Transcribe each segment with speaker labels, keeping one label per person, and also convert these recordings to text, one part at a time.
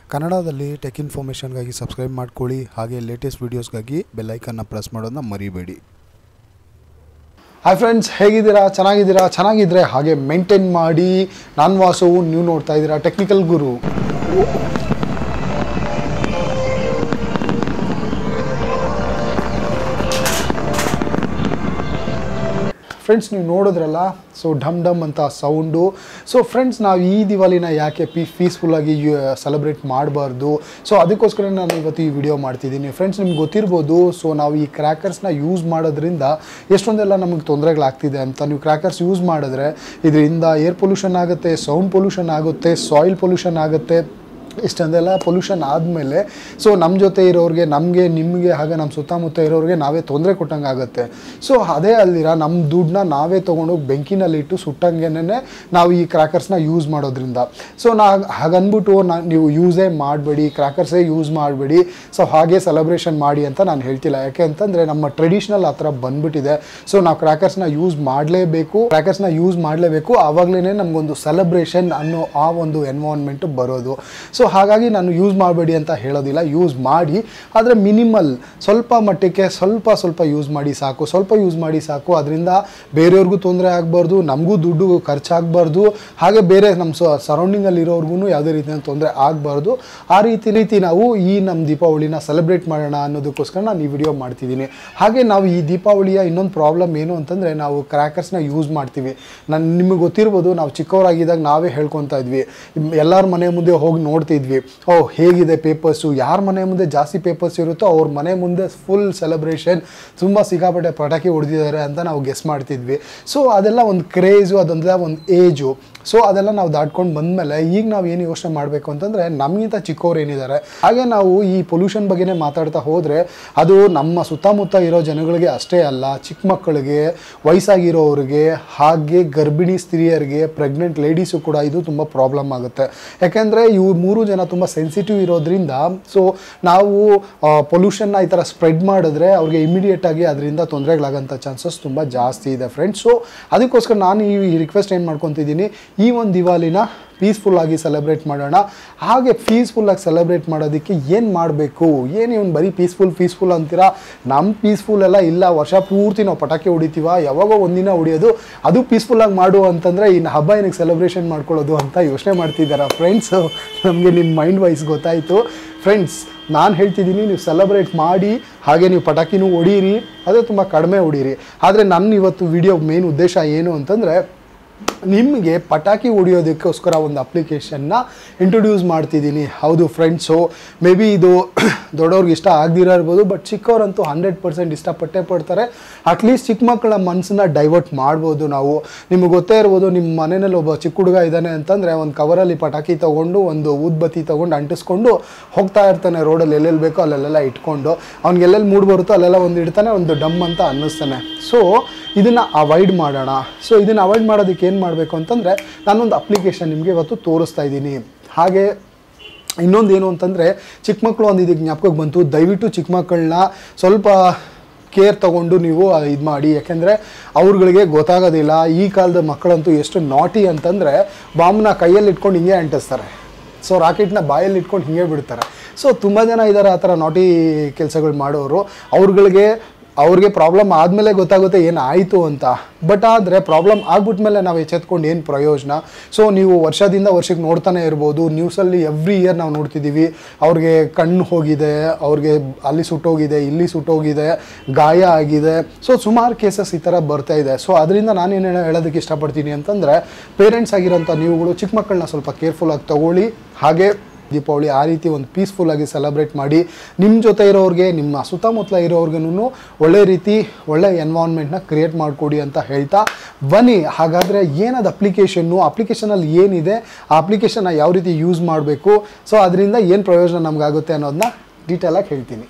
Speaker 1: ಕನ್ನಡದಲ್ಲಿ tech ಇನ್ಫಾರ್ಮೇಷನ್ಗಾಗಿ subscribe ಮಾಡ್ಕೊಳ್ಳಿ ಹಾಗೆ ಲೇಟೆಸ್ಟ್ ವೀಡಿಯೋಸ್ಗಾಗಿ ಬೆಲ್ಲೈಕನ್ನ ಪ್ರೆಸ್ ಮಾಡೋದನ್ನ ಮರಿಬೇಡಿ
Speaker 2: ಹಾಯ್ ಫ್ರೆಂಡ್ಸ್ ಹೇಗಿದ್ದೀರಾ ಚೆನ್ನಾಗಿದ್ದೀರಾ ಚೆನ್ನಾಗಿದ್ರೆ ಹಾಗೆ ಮೇಂಟೈನ್ ಮಾಡಿ ನಾನು ವಾಸವು ನೀವು ನೋಡ್ತಾ ಇದ್ದೀರಾ ಟೆಕ್ನಿಕಲ್ ಗುರು ಫ್ರೆಂಡ್ಸ್ ನೀವು ನೋಡಿದ್ರಲ್ಲ ಸೊ ಢಮ್ ಢಮ್ ಅಂತ ಸೌಂಡು ಸೊ ಫ್ರೆಂಡ್ಸ್ ನಾವು ಈ ದಿವಾಲಿನ ಯಾಕೆ ಪೀ ಪೀಸ್ಫುಲ್ಲಾಗಿ ಸೆಲೆಬ್ರೇಟ್ ಮಾಡಬಾರ್ದು ಸೊ ಅದಕ್ಕೋಸ್ಕರ ನಾನು ಇವತ್ತು ಈ ವಿಡಿಯೋ ಮಾಡ್ತಿದ್ದೀನಿ ಫ್ರೆಂಡ್ಸ್ ನಿಮ್ಗೆ ಗೊತ್ತಿರ್ಬೋದು ಸೊ ನಾವು ಈ ಕ್ರ್ಯಾಕರ್ಸ್ನ ಯೂಸ್ ಮಾಡೋದ್ರಿಂದ ಎಷ್ಟೊಂದೆಲ್ಲ ನಮಗೆ ತೊಂದರೆಗಳಾಗ್ತಿದೆ ಅಂತ ನೀವು ಕ್ರ್ಯಾಕರ್ಸ್ ಯೂಸ್ ಮಾಡಿದ್ರೆ ಇದರಿಂದ ಏರ್ ಪೊಲ್ಯೂಷನ್ ಆಗುತ್ತೆ ಸೌಂಡ್ ಪೊಲ್ಯೂಷನ್ ಆಗುತ್ತೆ ಸಾಯಿಲ್ ಪೊಲ್ಯೂಷನ್ ಆಗುತ್ತೆ ಇಷ್ಟೊಂದೆಲ್ಲ ಪೊಲ್ಯೂಷನ್ ಆದಮೇಲೆ ಸೊ ನಮ್ಮ ಜೊತೆ ಇರೋರಿಗೆ ನಮಗೆ ನಿಮಗೆ ಹಾಗೆ ನಮ್ಮ ಸುತ್ತಮುತ್ತ ಇರೋರಿಗೆ ನಾವೇ ತೊಂದರೆ ಕೊಟ್ಟಂಗೆ ಆಗುತ್ತೆ ಸೊ ಅದೇ ಅಲ್ದಿರ ನಮ್ಮ ದುಡ್ಡನ್ನ ನಾವೇ ತೊಗೊಂಡೋಗಿ ಬೆಂಕಿನಲ್ಲಿ ಇಟ್ಟು ಸುಟ್ಟಂಗೆನೇ ನಾವು ಈ ಕ್ರ್ಯಾಕರ್ಸ್ನ ಯೂಸ್ ಮಾಡೋದ್ರಿಂದ ಸೊ ನಾ ಹಾಗನ್ಬಿಟ್ಟು ನಾ ನೀವು ಯೂಸೇ ಮಾಡಬೇಡಿ ಕ್ರ್ಯಾಕರ್ಸೇ ಯೂಸ್ ಮಾಡಬೇಡಿ ಸೊ ಹಾಗೆ ಸೆಲೆಬ್ರೇಷನ್ ಮಾಡಿ ಅಂತ ನಾನು ಹೇಳ್ತಿಲ್ಲ ಯಾಕೆ ಅಂತಂದರೆ ನಮ್ಮ ಟ್ರೆಡಿಷ್ನಲ್ ಆ ಥರ ಬಂದ್ಬಿಟ್ಟಿದೆ ಸೊ ನಾವು ಕ್ರ್ಯಾಕರ್ಸ್ನ ಯೂಸ್ ಮಾಡಲೇಬೇಕು ಕ್ರ್ಯಾಕರ್ಸ್ನ ಯೂಸ್ ಮಾಡಲೇಬೇಕು ಆವಾಗಲೇ ನಮಗೊಂದು ಸೆಲೆಬ್ರೇಷನ್ ಅನ್ನೋ ಆ ಒಂದು ಎನ್ವೈರ್ನ್ಮೆಂಟು ಬರೋದು ಸೊ ಹಾಗಾಗಿ ನಾನು ಯೂಸ್ ಮಾಡಬೇಡಿ ಅಂತ ಹೇಳೋದಿಲ್ಲ ಯೂಸ್ ಮಾಡಿ ಆದರೆ ಮಿನಿಮಲ್ ಸ್ವಲ್ಪ ಮಟ್ಟಕ್ಕೆ ಸ್ವಲ್ಪ ಸ್ವಲ್ಪ ಯೂಸ್ ಮಾಡಿ ಸಾಕು ಸ್ವಲ್ಪ ಯೂಸ್ ಮಾಡಿ ಸಾಕು ಅದರಿಂದ ಬೇರೆಯವ್ರಿಗೂ ತೊಂದರೆ ಆಗಬಾರ್ದು ನಮಗೂ ದುಡ್ಡು ಖರ್ಚಾಗಬಾರ್ದು ಹಾಗೆ ಬೇರೆ ನಮ್ಮ ಸರೌಂಡಿಂಗಲ್ಲಿ ಇರೋರ್ಗು ಯಾವುದೇ ರೀತಿಯ ತೊಂದರೆ ಆಗಬಾರ್ದು ಆ ರೀತಿ ರೀತಿ ನಾವು ಈ ನಮ್ಮ ದೀಪಾವಳಿನ ಸೆಲೆಬ್ರೇಟ್ ಮಾಡೋಣ ಅನ್ನೋದಕ್ಕೋಸ್ಕರ ನಾನು ಈ ವಿಡಿಯೋ ಮಾಡ್ತಿದ್ದೀನಿ ಹಾಗೆ ನಾವು ಈ ದೀಪಾವಳಿಯ ಇನ್ನೊಂದು ಪ್ರಾಬ್ಲಮ್ ಏನು ಅಂತಂದರೆ ನಾವು ಕ್ರ್ಯಾಕರ್ಸ್ನ ಯೂಸ್ ಮಾಡ್ತೀವಿ ನಾನು ನಿಮಗೆ ಗೊತ್ತಿರ್ಬೋದು ನಾವು ಚಿಕ್ಕವರಾಗಿದ್ದಾಗ ನಾವೇ ಹೇಳ್ಕೊತಾ ಇದ್ವಿ ಎಲ್ಲರ ಮನೆ ಮುಂದೆ ಹೋಗಿ ನೋಡ್ತಿದ್ವಿ ಓ ಹೇಗಿದೆ ಪೇಪರ್ಸು ಯಾರ ಮನೆ ಮುಂದೆ ಜಾಸ್ತಿ ಪೇಪರ್ಸ್ ಇರುತ್ತೋ ಅವ್ರ ಮನೆ ಮುಂದೆ ಫುಲ್ ಸೆಲೆಬ್ರೇಷನ್ ತುಂಬ ಸಿಕ್ಕಾಪಟ್ಟೆ ಪಟಾಕಿ ಹೊಡೆದಿದ್ದಾರೆ ಅಂತ ನಾವು ಗೆಸ್ ಮಾಡ್ತಿದ್ವಿ ಸೊ ಅದೆಲ್ಲ ಒಂದು ಕ್ರೇಜು ಅದೊಂದೆಲ್ಲ ಒಂದು ಏಜು ಸೊ ಅದೆಲ್ಲ ನಾವು ದಾಟ್ಕೊಂಡು ಬಂದಮೇಲೆ ಈಗ ನಾವು ಏನು ಯೋಚನೆ ಮಾಡಬೇಕು ಅಂತಂದರೆ ನಮಗಿಂತ ಚಿಕ್ಕವ್ರು ಏನಿದ್ದಾರೆ ಹಾಗೆ ನಾವು ಈ ಪೊಲ್ಯೂಷನ್ ಬಗ್ಗೆನೇ ಮಾತಾಡ್ತಾ ಹೋದರೆ ಅದು ನಮ್ಮ ಸುತ್ತಮುತ್ತ ಇರೋ ಜನಗಳಿಗೆ ಅಷ್ಟೇ ಅಲ್ಲ ಚಿಕ್ಕ ಮಕ್ಕಳಿಗೆ ವಯಸ್ಸಾಗಿರೋರಿಗೆ ಹಾಗೆ ಗರ್ಭಿಣಿ ಸ್ತ್ರೀಯರಿಗೆ ಪ್ರೆಗ್ನೆಂಟ್ ಲೇಡೀಸು ಕೂಡ ಇದು ತುಂಬ ಪ್ರಾಬ್ಲಮ್ ಆಗುತ್ತೆ ಯಾಕೆಂದರೆ ಇವು ಮೂರು ಜನ ತುಂಬ ಸೆನ್ಸಿಟಿವ್ ಇರೋದ್ರಿಂದ ಸೊ ನಾವು ಪೊಲ್ಯೂಷನ್ನ ಈ ಥರ ಸ್ಪ್ರೆಡ್ ಮಾಡಿದ್ರೆ ಅವ್ರಿಗೆ ಇಮಿಡಿಯೇಟಾಗಿ ಅದರಿಂದ ತೊಂದರೆಗಳಾಗೋಂಥ ಚಾನ್ಸಸ್ ತುಂಬ ಜಾಸ್ತಿ ಇದೆ ಫ್ರೆಂಡ್ಸ್ ಸೊ ಅದಕ್ಕೋಸ್ಕರ ನಾನು ಈ ರಿಕ್ವೆಸ್ಟ್ ಏನು ಮಾಡ್ಕೊತಿದ್ದೀನಿ ಈ ಒಂದು ದಿವಾಲಿನ ಪೀಸ್ಫುಲ್ಲಾಗಿ ಸೆಲೆಬ್ರೇಟ್ ಮಾಡೋಣ ಹಾಗೆ ಪೀಸ್ಫುಲ್ಲಾಗಿ ಸೆಲೆಬ್ರೇಟ್ ಮಾಡೋದಕ್ಕೆ ಏನು ಮಾಡಬೇಕು ಏನು ಇವ್ನು ಬರೀ ಪೀಸ್ಫುಲ್ ಪೀಸ್ಫುಲ್ ಅಂತೀರಾ ನಮ್ಮ ಪೀಸ್ಫುಲ್ ಎಲ್ಲ ಇಲ್ಲ ವರ್ಷ ಪೂರ್ತಿ ನಾವು ಪಟಾಕಿ ಹೊಡಿತೀವ ಯಾವಾಗೋ ಒಂದಿನ ಹೊಡಿಯೋದು ಅದು ಪೀಸ್ಫುಲ್ಲಾಗಿ ಮಾಡು ಅಂತಂದರೆ ಇನ್ನು ಹಬ್ಬ ಏನಕ್ಕೆ ಸೆಲೆಬ್ರೇಷನ್ ಮಾಡ್ಕೊಳ್ಳೋದು ಅಂತ ಯೋಚನೆ ಮಾಡ್ತಿದ್ದಾರೆ ಫ್ರೆಂಡ್ಸು ನಮಗೆ ನಿಮ್ಮ ಮೈಂಡ್ ವೈಸ್ ಗೊತ್ತಾಯಿತು ಫ್ರೆಂಡ್ಸ್ ನಾನು ಹೇಳ್ತಿದ್ದೀನಿ ನೀವು ಸೆಲೆಬ್ರೇಟ್ ಮಾಡಿ ಹಾಗೆ ನೀವು ಪಟಾಕಿನೂ ಹೊಡೀರಿ ಅದೇ ತುಂಬ ಕಡಿಮೆ ಹೊಡೀರಿ ಆದರೆ ನನ್ನ ಇವತ್ತು ವಿಡಿಯೋ ಮೇನ್ ಉದ್ದೇಶ ಏನು ಅಂತಂದರೆ ನಿಮಗೆ ಪಟಾಕಿ ಹೊಡಿಯೋದಕ್ಕೋಸ್ಕರ ಒಂದು ಅಪ್ಲಿಕೇಶನ್ನ ಇಂಟ್ರೊಡ್ಯೂಸ್ ಮಾಡ್ತಿದ್ದೀನಿ ಹೌದು ಫ್ರೆಂಡ್ಸು ಮೇ ಬಿ ಇದು ದೊಡ್ಡವ್ರಿಗೆ ಇಷ್ಟ ಆಗದಿರೋ ಇರ್ಬೋದು ಬಟ್ ಚಿಕ್ಕವರಂತೂ ಹಂಡ್ರೆಡ್ ಪರ್ಸೆಂಟ್ ಇಷ್ಟಪಟ್ಟೇ ಪಡ್ತಾರೆ ಅಟ್ಲೀಸ್ಟ್ ಚಿಕ್ಕ ಮಕ್ಕಳ ಮನಸ್ಸನ್ನ ಡೈವರ್ಟ್ ಮಾಡ್ಬೋದು ನಾವು ನಿಮಗೆ ಗೊತ್ತೇ ಇರ್ಬೋದು ನಿಮ್ಮ ಮನೆಯಲ್ಲಿ ಒಬ್ಬ ಚಿಕ್ಕ ಹುಡುಗ ಇದ್ದಾನೆ ಅಂತಂದರೆ ಒಂದು ಕವರಲ್ಲಿ ಪಟಾಕಿ ತೊಗೊಂಡು ಒಂದು ಊದ್ಬತ್ತಿ ತೊಗೊಂಡು ಅಂಟಿಸ್ಕೊಂಡು ಹೋಗ್ತಾ ಇರ್ತಾನೆ ರೋಡಲ್ಲಿ ಎಲ್ಲೆಲ್ಲಿ ಬೇಕೋ ಅಲ್ಲೆಲ್ಲ ಇಟ್ಕೊಂಡು ಅವ್ನಿಗೆ ಎಲ್ಲೆಲ್ಲಿ ಮೂಡ್ ಬರುತ್ತೋ ಅಲ್ಲೆಲ್ಲ ಒಂದು ಇಡ್ತಾನೆ ಒಂದು ಡಮ್ ಅಂತ ಅನ್ನಿಸ್ತಾನೆ ಸೊ ಇದನ್ನು ಅವಾಯ್ಡ್ ಮಾಡೋಣ ಸೊ ಇದನ್ನು ಅವಾಯ್ಡ್ ಮಾಡೋದಕ್ಕೆ ಏನು ಮಾಡಬೇಕು ಅಂತಂದರೆ ನಾನೊಂದು ಅಪ್ಲಿಕೇಶನ್ ನಿಮಗೆ ಇವತ್ತು ತೋರಿಸ್ತಾ ಇದ್ದೀನಿ ಹಾಗೆ ಇನ್ನೊಂದು ಏನು ಅಂತಂದರೆ ಚಿಕ್ಕ ಮಕ್ಕಳು ಒಂದು ಇದಕ್ಕೆ ಜ್ಞಾಪಕಕ್ಕೆ ಬಂತು ದಯವಿಟ್ಟು ಚಿಕ್ಕ ಮಕ್ಕಳನ್ನ ಸ್ವಲ್ಪ ಕೇರ್ ತೊಗೊಂಡು ನೀವು ಇದು ಮಾಡಿ ಯಾಕೆಂದರೆ ಅವ್ರುಗಳಿಗೆ ಗೊತ್ತಾಗೋದಿಲ್ಲ ಈ ಕಾಲದ ಮಕ್ಕಳಂತೂ ಎಷ್ಟು ನಾಟಿ ಅಂತಂದರೆ ಬಾಂಬ್ನ ಕೈಯಲ್ಲಿ ಇಟ್ಕೊಂಡು ಹಿಂಗೆ ಅಂಟಿಸ್ತಾರೆ ಸೊ ರಾಕೆಟ್ನ ಬಾಯಲ್ಲಿ ಇಟ್ಕೊಂಡು ಹಿಂಗೆ ಬಿಡ್ತಾರೆ ಸೊ ತುಂಬ ಜನ ಇದ್ದಾರೆ ಆ ಥರ ನಾಟಿ ಕೆಲಸಗಳು ಮಾಡೋರು ಅವ್ರುಗಳಿಗೆ ಅವ್ರಿಗೆ ಪ್ರಾಬ್ಲಮ್ ಆದಮೇಲೆ ಗೊತ್ತಾಗುತ್ತೆ ಏನು ಆಯಿತು ಅಂತ ಬಟ್ ಆದರೆ ಪ್ರಾಬ್ಲಮ್ ಆಗ್ಬಿಟ್ಮೇಲೆ ನಾವು ಎಚ್ಚೆತ್ಕೊಂಡು ಏನು ಪ್ರಯೋಜನ ಸೊ ನೀವು ವರ್ಷದಿಂದ ವರ್ಷಕ್ಕೆ ನೋಡ್ತಾನೆ ಇರ್ಬೋದು ನ್ಯೂಸಲ್ಲಿ ಎವ್ರಿ ಇಯರ್ ನಾವು ನೋಡ್ತಿದ್ದೀವಿ ಅವ್ರಿಗೆ ಕಣ್ಣು ಹೋಗಿದೆ ಅವ್ರಿಗೆ ಅಲ್ಲಿ ಸುಟ್ಟೋಗಿದೆ ಇಲ್ಲಿ ಸುಟ್ಟೋಗಿದೆ ಗಾಯ ಆಗಿದೆ ಸೊ ಸುಮಾರು ಕೇಸಸ್ ಈ ಥರ ಬರ್ತಾ ಇದೆ ಸೊ ಅದರಿಂದ ನಾನೇನು ಹೇಳೋದಕ್ಕೆ ಇಷ್ಟಪಡ್ತೀನಿ ಅಂತಂದರೆ ಪೇರೆಂಟ್ಸ್ ಆಗಿರೋಂಥ ನೀವುಗಳು ಚಿಕ್ಕ ಮಕ್ಕಳನ್ನ ಸ್ವಲ್ಪ ಕೇರ್ಫುಲ್ಲಾಗಿ ತೊಗೊಳ್ಳಿ ಹಾಗೆ ದೀಪಾವಳಿ ಆ ರೀತಿ ಒಂದು ಪೀಸ್ಫುಲ್ಲಾಗಿ ಸೆಲೆಬ್ರೇಟ್ ಮಾಡಿ ನಿಮ್ಮ ಜೊತೆ ಇರೋರಿಗೆ ನಿಮ್ಮ ಸುತ್ತಮುತ್ತಲ ಇರೋರ್ಗು ಒಳ್ಳೆ ರೀತಿ ಒಳ್ಳೆ ಎನ್ವೈರ್ನ್ಮೆಂಟ್ನ ಕ್ರಿಯೇಟ್ ಮಾಡಿಕೊಡಿ ಅಂತ ಹೇಳ್ತಾ ಬನ್ನಿ ಹಾಗಾದರೆ ಏನದು ಅಪ್ಲಿಕೇಶನ್ನು ಅಪ್ಲಿಕೇಶನಲ್ಲಿ ಏನಿದೆ ಆ ಅಪ್ಲಿಕೇಶನ್ನ ಯಾವ ರೀತಿ ಯೂಸ್ ಮಾಡಬೇಕು ಸೊ ಅದರಿಂದ ಏನು ಪ್ರಯೋಜನ ನಮಗಾಗುತ್ತೆ ಅನ್ನೋದನ್ನ ಡೀಟೇಲಾಗಿ ಹೇಳ್ತೀನಿ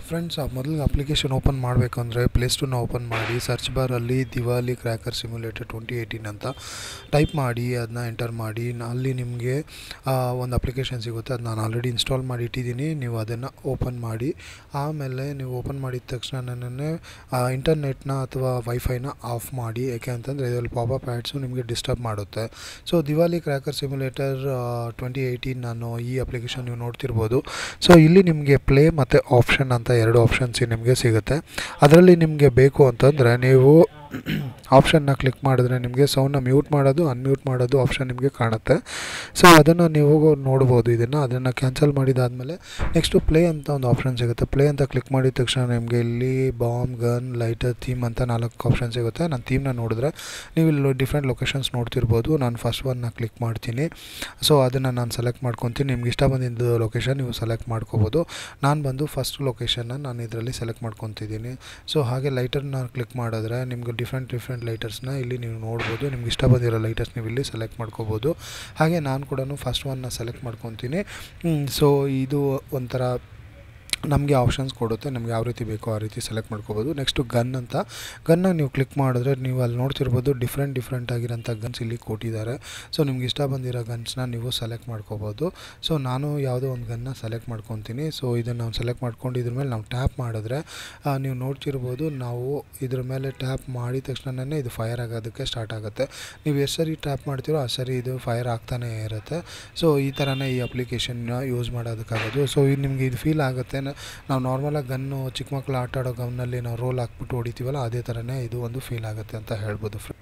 Speaker 1: ಫ್ರೆಂಡ್ಸ್ ಮೊದಲಿಗೆ ಅಪ್ಲಿಕೇಶನ್ ಓಪನ್ ಮಾಡಬೇಕಂದ್ರೆ ಪ್ಲೇಸ್ಟೋರ್ನ ಓಪನ್ ಮಾಡಿ ಸರ್ಚ್ ಬಾರಲ್ಲಿ Diwali cracker simulator twenty eighteen ಅಂತ ಟೈಪ್ ಮಾಡಿ ಅದನ್ನ ಎಂಟರ್ ಮಾಡಿ ನ- ಅಲ್ಲಿ ನಿಮಗೆ ಒಂದು ಅಪ್ಲಿಕೇಶನ್ ಸಿಗುತ್ತೆ ಅದು ನಾನು ಆಲ್ರೆಡಿ ಇನ್ಸ್ಟಾಲ್ ಮಾಡಿ ಇಟ್ಟಿದ್ದೀನಿ ನೀವು ಅದನ್ನು ಓಪನ್ ಮಾಡಿ ಆಮೇಲೆ ನೀವು ಓಪನ್ ಮಾಡಿದ ತಕ್ಷಣ ನನ್ನೇ ಇಂಟರ್ನೆಟ್ನ ಅಥವಾ ವೈಫೈನ ಆಫ್ ಮಾಡಿ ಯಾಕೆ ಅಂತಂದರೆ ಇದರಲ್ಲಿ ಪಾಪಪ್ ಆ್ಯಡ್ಸು ನಿಮಗೆ ಡಿಸ್ಟರ್ಬ್ ಮಾಡುತ್ತೆ so Diwali cracker simulator twenty eighteen ನಾನು ಈ ಅಪ್ಲಿಕೇಶನ್ ನೀವು ನೋಡ್ತಿರ್ಬೋದು ಸೊ ಇಲ್ಲಿ ನಿಮಗೆ ಪ್ಲೇ ಮತ್ತು ಆಪ್ಷನ್ ಅಂತ ಎರಡು ಆಪ್ಷನ್ಸ್ ನಿಮಗೆ ಸಿಗುತ್ತೆ ಅದರಲ್ಲಿ ನಿಮಗೆ ಬೇಕು ಅಂತಂದರೆ ನೀವು ಆಪ್ಷನ್ನ ಕ್ಲಿಕ್ ಮಾಡಿದ್ರೆ ನಿಮಗೆ ಸೌಂಡ್ನ ಮ್ಯೂಟ್ ಮಾಡೋದು ಅನ್ಮ್ಯೂಟ್ ಮಾಡೋದು ಆಪ್ಷನ್ ನಿಮಗೆ ಕಾಣುತ್ತೆ ಸೊ ಅದನ್ನು ನೀವು ನೋಡ್ಬೋದು ಇದನ್ನು ಅದನ್ನು ಕ್ಯಾನ್ಸಲ್ ಮಾಡಿದಾದಮೇಲೆ ನೆಕ್ಸ್ಟು ಪ್ಲೇ ಅಂತ ಒಂದು ಆಪ್ಷನ್ ಸಿಗುತ್ತೆ ಪ್ಲೇ ಅಂತ ಕ್ಲಿಕ್ ಮಾಡಿದ ತಕ್ಷಣ ನಿಮಗೆ ಇಲ್ಲಿ ಬಾಂಬ್ ಗನ್ ಲೈಟರ್ ಥೀಮ್ ಅಂತ ನಾಲ್ಕು ಆಪ್ಷನ್ ಸಿಗುತ್ತೆ ನಾನು ಥೀಮ್ನ ನೋಡಿದ್ರೆ ನೀವು ಇಲ್ಲಿ ಡಿಫ್ರೆಂಟ್ ಲೊಕೇಶನ್ಸ್ ನೋಡ್ತಿರ್ಬೋದು ನಾನು ಫಸ್ಟ್ ಒನ್ನ ಕ್ಲಿಕ್ ಮಾಡ್ತೀನಿ ಸೊ ಅದನ್ನು ನಾನು ಸೆಲೆಕ್ಟ್ ಮಾಡ್ಕೊತೀನಿ ನಿಮ್ಗೆ ಇಷ್ಟ ಬಂದಿದ್ದು ಲೊಕೇಶನ್ ನೀವು ಸೆಲೆಕ್ಟ್ ಮಾಡ್ಕೋಬೋದು ನಾನು ಬಂದು ಫಸ್ಟ್ ಲೊಕೇಶನ್ನ ನಾನು ಇದರಲ್ಲಿ ಸೆಲೆಕ್ಟ್ ಮಾಡ್ಕೊತಿದ್ದೀನಿ ಸೊ ಹಾಗೆ ಲೈಟರ್ನ ಕ್ಲಿಕ್ ಮಾಡಿದ್ರೆ ನಿಮ್ಗೆ ಡಿಫ್ರೆಂಟ್ ಡಿಫ್ರೆಂಟ್ ಲೈಟರ್ಸ್ನ ಇಲ್ಲಿ ನೀವು ನೋಡ್ಬೋದು ನಿಮ್ಗೆ ಇಷ್ಟ ಬಂದಿರೋ ಲೈಟರ್ಸ್ ನೀವು ಇಲ್ಲಿ ಸೆಲೆಕ್ಟ್ ಮಾಡ್ಕೋಬೋದು ಹಾಗೆ ನಾನು ಕೂಡ ಫಸ್ಟ್ ಒನ್ನ ಸೆಲೆಕ್ಟ್ ಮಾಡ್ಕೊತೀನಿ ಸೊ ಇದು ಒಂಥರ ನಮಗೆ ಆಪ್ಷನ್ಸ್ ಕೊಡುತ್ತೆ ನಮ್ಗೆ ಯಾವ ರೀತಿ ಬೇಕೋ ಆ ರೀತಿ ಸೆಲೆಕ್ಟ್ ಮಾಡ್ಕೋಬೋದು ನೆಕ್ಸ್ಟು ಗನ್ ಅಂತ ಗನ್ನ ನೀವು ಕ್ಲಿಕ್ ಮಾಡಿದ್ರೆ ನೀವು ಅಲ್ಲಿ ನೋಡ್ತಿರ್ಬೋದು ಡಿಫ್ರೆಂಟ್ ಡಿಫ್ರೆಂಟ್ ಆಗಿರೋಂಥ ಗನ್ಸ್ ಇಲ್ಲಿ ಕೊಟ್ಟಿದ್ದಾರೆ ಸೊ ನಿಮ್ಗೆ ಇಷ್ಟ ಬಂದಿರೋ ಗನ್ಸ್ನ ನೀವು ಸೆಲೆಕ್ಟ್ ಮಾಡ್ಕೋಬೋದು ಸೊ ನಾನು ಯಾವುದೋ ಒಂದು ಗನ್ನ ಸೆಲೆಕ್ಟ್ ಮಾಡ್ಕೊತೀನಿ ಸೊ ಇದನ್ನು ನಾವು ಸೆಲೆಕ್ಟ್ ಮಾಡ್ಕೊಂಡು ಇದ್ರ ಮೇಲೆ ನಾವು ಟ್ಯಾಪ್ ಮಾಡಿದ್ರೆ ಆ, ನೀವು ನೋಡ್ತಿರ್ಬೋದು ನಾವು ಇದ್ರ ಮೇಲೆ ಟ್ಯಾಪ್ ಮಾಡಿದ ತಕ್ಷಣನೇ ಇದು ಫೈರ್ ಆಗೋದಕ್ಕೆ ಸ್ಟಾರ್ಟ್ ಆಗುತ್ತೆ ನೀವು ಎಷ್ಟು ಸರಿ ಟ್ಯಾಪ್ ಮಾಡ್ತೀರೋ ಆ ಸರಿ ಇದು ಫೈರ್ ಆಗ್ತಾನೇ ಇರುತ್ತೆ ಸೊ ಈ ಥರನೇ ಈ ಅಪ್ಲಿಕೇಶನ್ನ ಯೂಸ್ ಮಾಡೋದಕ್ಕಾಗೋದು ಸೊ ಇದು ನಿಮಗೆ ಇದು ಫೀಲ್ ಆಗುತ್ತೆ ನ- ನಾವು ನಾರ್ಮಲಾಗಿ ಗನ್ನು ಚಿಕ್ಕ ಮಕ್ಕಳು ಆಟ ಆಡೋ ಗನ್ನಲ್ಲಿ ನಾವು ರೋಲ್ ಹಾಕ್ಬಿಟ್ಟು ಹೊಡಿತೀವಲ್ಲ ಅದೇ ಥರನೇ ಇದು ಒಂದು ಫೀಲ್ ಆಗುತ್ತೆ ಅಂತ ಹೇಳ್ಬೋದು ಫ್ರೆಂಡ್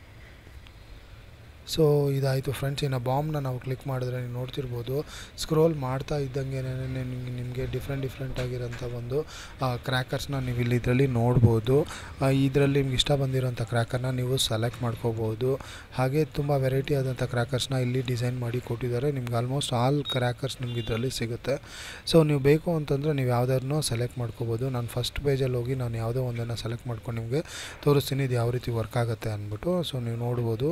Speaker 1: ಸೊ ಇದಾಯಿತು ಫ್ರೆಂಡ್ಸ್ ಇನ್ನು ಬಾಂಬ್ನ ನಾವು ಕ್ಲಿಕ್ ಮಾಡಿದ್ರೆ ನೀವು ನೋಡ್ತಿರ್ಬೋದು ಸ್ಕ್ರೋಲ್ ಮಾಡ್ತಾ ಇದ್ದಂಗೆ ನಿಮಗೆ ನಿಮಗೆ ಡಿಫ್ರೆಂಟ್ ಡಿಫ್ರೆಂಟ್ ಆಗಿರೋಂಥ ಒಂದು ಕ್ರ್ಯಾಕರ್ಸ್ನ ನೀವು ಇಲ್ಲಿ ಇದರಲ್ಲಿ ನೋಡ್ಬೋದು ಇದರಲ್ಲಿ ನಿಮ್ಗೆ ಇಷ್ಟ ಬಂದಿರೋಂಥ ಕ್ರ್ಯಾಕರ್ನ ನೀವು ಸೆಲೆಕ್ಟ್ ಮಾಡ್ಕೋಬೋದು ಹಾಗೆ ತುಂಬ ವೆರೈಟಿ ಆದಂಥ ಕ್ರ್ಯಾಕರ್ಸ್ನ ಇಲ್ಲಿ ಡಿಸೈನ್ ಮಾಡಿ ಕೊಟ್ಟಿದ್ದಾರೆ ನಿಮ್ಗೆ ಆಲ್ಮೋಸ್ಟ್ ಆಲ್ ಕ್ರ್ಯಾಕರ್ಸ್ ನಿಮ್ಗೆ ಇದರಲ್ಲಿ ಸಿಗುತ್ತೆ ಸೊ ನೀವು ಬೇಕು ಅಂತಂದರೆ ನೀವು ಯಾವುದಾದ್ರೂ ಸೆಲೆಕ್ಟ್ ಮಾಡ್ಕೋಬೋದು ನಾನು ಫಸ್ಟ್ ಪೇಜಲ್ಲಿ ಹೋಗಿ ನಾನು ಯಾವುದೋ ಒಂದನ್ನು ಸೆಲೆಕ್ಟ್ ಮಾಡ್ಕೊಂಡು ನಿಮಗೆ ತೋರಿಸ್ತೀನಿ ಇದು ಯಾವ ರೀತಿ ವರ್ಕ್ ಆಗುತ್ತೆ ಅಂದ್ಬಿಟ್ಟು ಸೊ ನೀವು ನೋಡ್ಬೋದು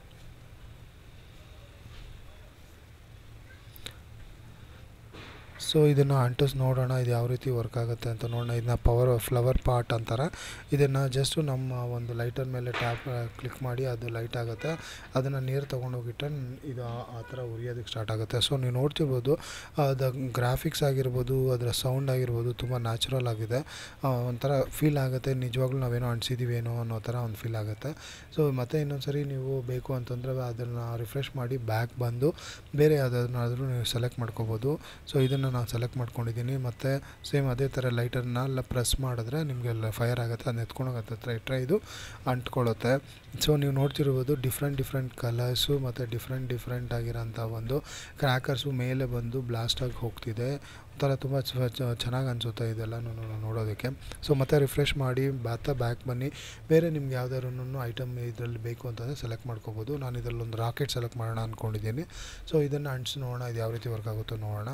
Speaker 1: ಸೊ ಇದನ್ನು ಅಂಟಿಸ್ ನೋಡೋಣ ಇದು ಯಾವ ರೀತಿ ವರ್ಕ್ ಆಗುತ್ತೆ ಅಂತ ನೋಡೋಣ ಇದನ್ನ ಪವರ್ ಫ್ಲವರ್ ಪಾಟ್ ಅಂತಾರೆ ಇದನ್ನು ಜಸ್ಟು ನಮ್ಮ ಒಂದು ಲೈಟರ್ ಮೇಲೆ ಟ್ಯಾಪ್ ಕ್ಲಿಕ್ ಮಾಡಿ ಅದು ಲೈಟ್ ಆಗುತ್ತೆ ಅದನ್ನು ನೀರು ತೊಗೊಂಡೋಗಿಟ್ರೆ ಇದು ಆ- ಆ ಥರ ಉರಿಯೋದಕ್ಕೆ ಸ್ಟಾರ್ಟ್ ಆಗುತ್ತೆ ಸೊ ನೀವು ನೋಡ್ತಿರ್ಬೋದು ಅದು ಗ್ರಾಫಿಕ್ಸ್ ಆಗಿರ್ಬೋದು ಅದರ ಸೌಂಡ್ ಆಗಿರ್ಬೋದು ತುಂಬ ನ್ಯಾಚುರಲ್ ಆಗಿದೆ ಆ, ಒಂಥರ ಫೀಲ್ ಆಗುತ್ತೆ ನಿಜವಾಗ್ಲೂ ನಾವೇನೋ ಅನಿಸಿದ್ದೀವಿ ಏನೋ ಅನ್ನೋ ಥರ ಒಂದು ಫೀಲ್ ಆಗುತ್ತೆ ಸೊ ಮತ್ತೆ ಇನ್ನೊಂದು ಸರಿ ನೀವು ಬೇಕು ಅಂತಂದರೆ ಅದನ್ನು ರಿಫ್ರೆಶ್ ಮಾಡಿ ಬ್ಯಾಕ್ ಬಂದು ಬೇರೆ ಯಾವುದಾದ್ರೂ ನೀವು ಸೆಲೆಕ್ಟ್ ಮಾಡ್ಕೋಬೋದು ಸೊ ಇದನ್ನು ನಾನು ಸೆಲೆಕ್ಟ್ ಮಾಡ್ಕೊಂಡಿದ್ದೀನಿ ಮತ್ತು ಸೇಮ್ ಅದೇ ಥರ ಲೈಟರ್ನ ಎಲ್ಲ ಪ್ರೆಸ್ ಮಾಡಿದ್ರೆ ನಿಮಗೆ ಫೈರ್ ಆಗುತ್ತೆ ಅದನ್ನ ಎತ್ಕೊಂಡೋಗುತ್ತೆ ಹತ್ರ ಇಟ್ಟರೆ ಇದು ಅಂಟ್ಕೊಳ್ಳುತ್ತೆ ಸೊ ನೀವು ನೋಡ್ತಿರ್ಬೋದು ಡಿಫ್ರೆಂಟ್ ಡಿಫ್ರೆಂಟ್ ಕಲರ್ಸು ಮತ್ತು ಡಿಫ್ರೆಂಟ್ ಡಿಫ್ರೆಂಟ್ ಆಗಿರೋಂಥ ಒಂದು ಕ್ರ್ಯಾಕರ್ಸು ಮೇಲೆ ಬಂದು ಬ್ಲಾಸ್ಟ್ ಆಗಿ ಹೋಗ್ತಿದೆ ಒಂಥರ ತುಂಬ ಚೆನ್ನಾಗಿ ಅನಿಸುತ್ತೆ ಇದೆಲ್ಲ ನೋಡೋದಕ್ಕೆ ಸೊ ಮತ್ತೆ ರಿಫ್ರೆಶ್ ಮಾಡಿ ಬಾತ ಬ್ಯಾಕ್ ಬನ್ನಿ ಬೇರೆ ನಿಮ್ಗೆ ಯಾವ್ದಾದ್ರು ಐಟಮ್ ಇದರಲ್ಲಿ ಬೇಕು ಅಂತಂದರೆ ಸೆಲೆಕ್ಟ್ ಮಾಡ್ಕೋಬೋದು ನಾನು ಇದರಲ್ಲಿ ಒಂದು ರಾಕೆಟ್ ಸೆಲೆಕ್ಟ್ ಮಾಡೋಣ ಅಂದ್ಕೊಂಡಿದ್ದೀನಿ ಸೊ ಇದನ್ನು ಅಂಟಿಸಿ ನೋಡೋಣ ಇದು ಯಾವ ರೀತಿ ವರ್ಕ್ ಆಗುತ್ತೋ ನೋಡೋಣ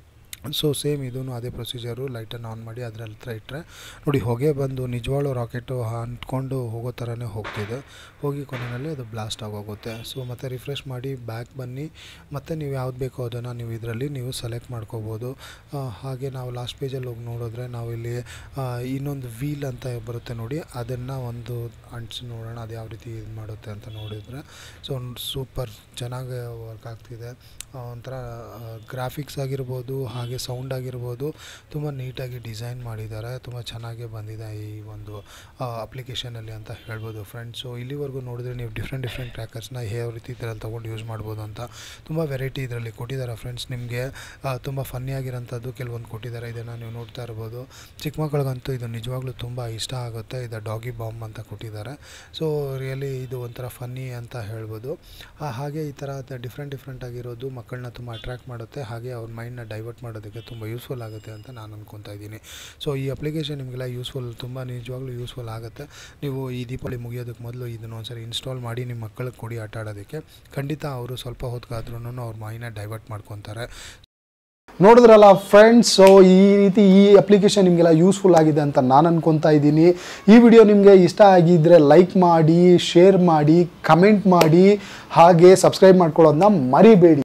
Speaker 1: ಸೊ ಸೇಮ್ ಇದೂ ಅದೇ ಪ್ರೊಸೀಜರು ಲೈಟನ್ನು ಆನ್ ಮಾಡಿ ಅದರ ಹತ್ರ ಇಟ್ಟರೆ ನೋಡಿ ಹೊಗೆ ಬಂದು ನಿಜವಾಗ್ಲೂ ರಾಕೆಟು ಅಂಟ್ಕೊಂಡು ಹೋಗೋ ಥರನೇ ಹೋಗ್ತಿದೆ ಹೋಗಿ ಕೊನೆಯಲ್ಲಿ ಅದು ಬ್ಲಾಸ್ಟ್ ಆಗೋಗುತ್ತೆ ಸೊ ಮತ್ತೆ ರಿಫ್ರೆಶ್ ಮಾಡಿ ಬ್ಯಾಕ್ ಬನ್ನಿ ಮತ್ತು ನೀವು ಯಾವ್ದು ಬೇಕೋ ಅದನ್ನು ನೀವು ಇದರಲ್ಲಿ ನೀವು ಸೆಲೆಕ್ಟ್ ಮಾಡ್ಕೋಬೋದು ಆ, ಹಾಗೆ ನಾವು ಲಾಸ್ಟ್ ಪೇಜಲ್ಲಿ ಹೋಗಿ ನೋಡಿದ್ರೆ ನಾವು ಇಲ್ಲಿ ಆ, ಇನ್ನೊಂದು ವೀಲ್ ಅಂತ ಬರುತ್ತೆ ನೋಡಿ ಅದನ್ನು ಒಂದು ಅಂಟಿಸಿ ನೋಡೋಣ ಅದು ಯಾವ ರೀತಿ ಇದು ಮಾಡುತ್ತೆ ಅಂತ ನೋಡಿದರೆ ಸೊ ಸೂಪರ್ ಚೆನ್ನಾಗಿ ವರ್ಕ್ ಆಗ್ತಿದೆ ಆ, ಒಂಥರ ಗ್ರಾಫಿಕ್ಸ್ ಆಗಿರ್ಬೋದು ಹಾಗೆ ಸೌಂಡ್ ಆಗಿರ್ಬೋದು ತುಂಬ ನೀಟಾಗಿ ಡಿಸೈನ್ ಮಾಡಿದ್ದಾರೆ ತುಂಬ ಚೆನ್ನಾಗಿ ಬಂದಿದೆ ಈ ಒಂದು ಅಪ್ಲಿಕೇಶನಲ್ಲಿ ಅಂತ ಹೇಳ್ಬೋದು ಫ್ರೆಂಡ್ಸ್ ಸೊ ಇಲ್ಲಿವರೆಗೂ ನೋಡಿದ್ರೆ ನೀವು ಡಿಫ್ರೆಂಟ್ ಡಿಫ್ರೆಂಟ್ ಟ್ರ್ಯಾಕರ್ಸ್ನ ಯಾವ ರೀತಿ ಇದರಲ್ಲಿ ತೊಗೊಂಡು ಯೂಸ್ ಮಾಡ್ಬೋದು ಅಂತ ತುಂಬ ವೆರೈಟಿ ಇದರಲ್ಲಿ ಕೊಟ್ಟಿದ್ದಾರೆ ಫ್ರೆಂಡ್ಸ್ ನಿಮಗೆ ತುಂಬ ಫನ್ನಿ ಆಗಿರೋಂಥದ್ದು ಕೆಲವೊಂದು ಕೊಟ್ಟಿದ್ದಾರೆ ಇದನ್ನು ನೀವು ನೋಡ್ತಾ ಇರ್ಬೋದು ಚಿಕ್ಕ ಮಕ್ಕಳಿಗಂತೂ ಇದು ನಿಜವಾಗ್ಲೂ ತುಂಬ ಇಷ್ಟ ಆಗುತ್ತೆ ಇದು ಡಾಗಿ ಬಾಂಬ್ ಅಂತ ಕೊಟ್ಟಿದ್ದಾರೆ ಸೊ ರಿಯಲಿ ಇದು ಒಂಥರ ಫನ್ನಿ ಅಂತ ಹೇಳ್ಬೋದು ಆ, ಹಾಗೆ ಈ ಥರ ಡಿಫ್ರೆಂಟ್ ಡಿಫ್ರೆಂಟ್ ಆಗಿರೋದು ಮಕ್ಕಳನ್ನ ತುಂಬ ಅಟ್ರ್ಯಾಕ್ಟ್ ಮಾಡುತ್ತೆ ಹಾಗೆ ಅವ್ರ ಮೈಂಡ್ನ ಡೈವರ್ಟ್ ಮಾಡೋದಕ್ಕೆ ತುಂಬ ಯೂಸ್ಫುಲ್ ಆಗುತ್ತೆ ಅಂತ ನಾನು ಅನ್ಕೊತಾ ಇದ್ದೀನಿ ಸೊ ಈ ಅಪ್ಲಿಕೇಶನ್ ನಿಮಗೆಲ್ಲ ಯೂಸ್ಫುಲ್ ತುಂಬ ನಿಜವಾಗ್ಲೂ ಯೂಸ್ಫುಲ್ ಆಗುತ್ತೆ ನೀವು ಈ ದೀಪಾವಳಿ ಮುಗಿಯೋದಕ್ಕೆ ಮೊದಲು ಇದನ್ನು ಒಂದ್ಸರಿ ಇನ್ಸ್ಟಾಲ್ ಮಾಡಿ ನಿಮ್ಮ ಮಕ್ಕಳಿಗೆ ಕೊಡಿ ಆಟ ಆಡೋದಕ್ಕೆ ಖಂಡಿತ ಅವರು ಸ್ವಲ್ಪ ಹೊತ್ತಿಗಾದ್ರೂ ಅವ್ರ ಮೈಂಡ್ನ ಡೈವರ್ಟ್ ಮಾಡ್ಕೊತಾರೆ
Speaker 2: ನೋಡಿದ್ರಲ್ಲ ಫ್ರೆಂಡ್ಸ್ ಸೊ ಈ ರೀತಿ ಈ ಅಪ್ಲಿಕೇಶನ್ ನಿಮಗೆಲ್ಲ ಯೂಸ್ಫುಲ್ ಆಗಿದೆ ಅಂತ ನಾನು ಅನ್ಕೊತಾ ಇದ್ದೀನಿ ಈ ವಿಡಿಯೋ ನಿಮಗೆ ಇಷ್ಟ ಆಗಿದ್ದರೆ ಲೈಕ್ ಮಾಡಿ ಶೇರ್ ಮಾಡಿ ಕಮೆಂಟ್ ಮಾಡಿ ಹಾಗೆ ಸಬ್ಸ್ಕ್ರೈಬ್ ಮಾಡ್ಕೊಳ್ಳೋದನ್ನ ಮರಿಬೇಡಿ